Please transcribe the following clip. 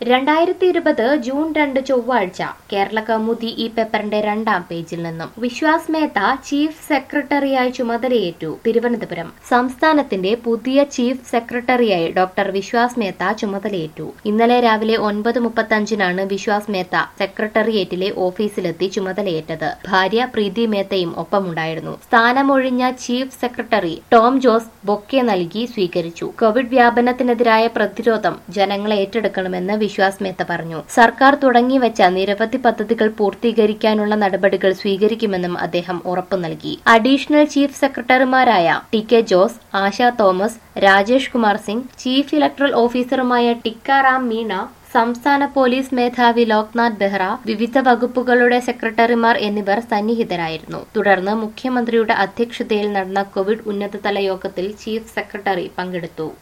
രണ്ടായിരത്തി ഇരുപത് ജൂൺ രണ്ട് ചൊവ്വാഴ്ച കേരള കൗമുദി ഈ പേപ്പറിന്റെ രണ്ടാം പേജിൽ നിന്നും വിശ്വാസ് മേത്ത ചീഫ് സെക്രട്ടറിയായി ചുമതലയേറ്റു തിരുവനന്തപുരം സംസ്ഥാനത്തിന്റെ പുതിയ ചീഫ് സെക്രട്ടറിയായി ഡോക്ടർ വിശ്വാസ് മേത്ത ചുമതലയേറ്റു ഇന്നലെ രാവിലെ ഒൻപത് മുപ്പത്തഞ്ചിനാണ് വിശ്വാസ് മേത്ത സെക്രട്ടറിയേറ്റിലെ ഓഫീസിലെത്തി ചുമതലയേറ്റത് ഭാര്യ പ്രീതി മേത്തയും ഒപ്പമുണ്ടായിരുന്നു സ്ഥാനമൊഴിഞ്ഞ chief secretary Tom Jose bouquet നൽകി സ്വീകരിച്ചു കോവിഡ് വ്യാപനത്തിനെതിരായ പ്രതിരോധം ജനങ്ങളെ ഏറ്റെടുക്കണമെന്ന് വിശ്വാസ് മേത്ത പറഞ്ഞു സർക്കാർ തുടങ്ങിവെച്ച നിരവധി പദ്ധതികൾ പൂർത്തീകരിക്കാനുള്ള നടപടികൾ സ്വീകരിക്കുമെന്നും അദ്ദേഹം ഉറപ്പു നൽകി അഡീഷണൽ ചീഫ് സെക്രട്ടറിമാരായ T K Jose Asha Thomas Rajesh Kumar Singh chief electoral ഓഫീസറുമായ ടിക്കാറാം മീണ സംസ്ഥാന പോലീസ് മേധാവി ലോക്നാഥ് ബെഹ്റ വിവിധ വകുപ്പുകളുടെ സെക്രട്ടറിമാർ എന്നിവർ സന്നിഹിതരായിരുന്നു തുടർന്ന് മുഖ്യമന്ത്രിയുടെ അധ്യക്ഷതയിൽ നടന്ന കോവിഡ് ഉന്നതതല യോഗത്തിൽ ചീഫ് സെക്രട്ടറി പങ്കെടുത്തു